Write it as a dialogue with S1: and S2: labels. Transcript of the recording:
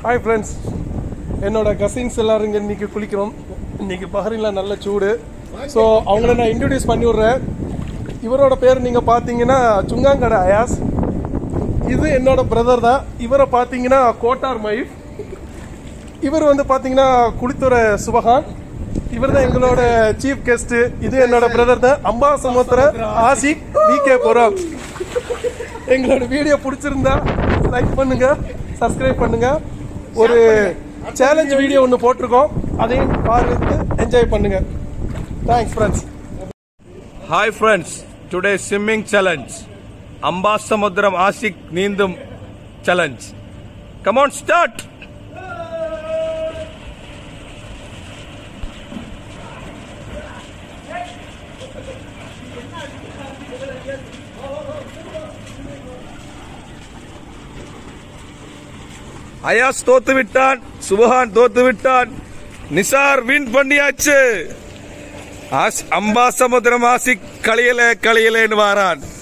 S1: hi friends என்னோட cousins எல்லாரும் இங்கே இன்னைக்கு குளிக்கிறோம் இன்னைக்கு பஹ்ரைனில் நல்ல சூடு ஸோ அவங்கள நான் இன்ட்ரடியூஸ் பண்ணி விட்றேன் இவரோட பேர் நீங்கள் பார்த்தீங்கன்னா சுங்காங்கடை அயாஸ் இது என்னோட பிரதர் தான் இவரை பார்த்தீங்கன்னா கோட்டார் மைஃப் இவர் வந்து பார்த்தீங்கன்னா குளித்துறை சுபகான் இவர் தான் எங்களோட சீஃப் கெஸ்ட் இது என்னோட பிரதர் தான் Ambasamudram Asik V K Puram எங்களோட வீடியோ பிடிச்சிருந்தா லைக் பண்ணுங்க சப்ஸ்கிரைப் பண்ணுங்க ஒரு சேலஞ்ச் வீடியோ ஒன்று போட்டிருக்கோம் அதையும் பார்த்து என்ஜாய் பண்ணுங்க thanks friends
S2: hi friends today swimming challenge Ambasamudram Asik నీందుం ఛాలెంజ్ కమాన్ స్టార్ట్ அயாஸ் தோத்து விட்டான் சுபஹான் தோத்து விட்டான் நிசார் வின் பண்ணியாச்சு ஆஸ்- அம்பாசமுத்திரம் ஆசிக் கழியல கழியலேன்னு வாரான்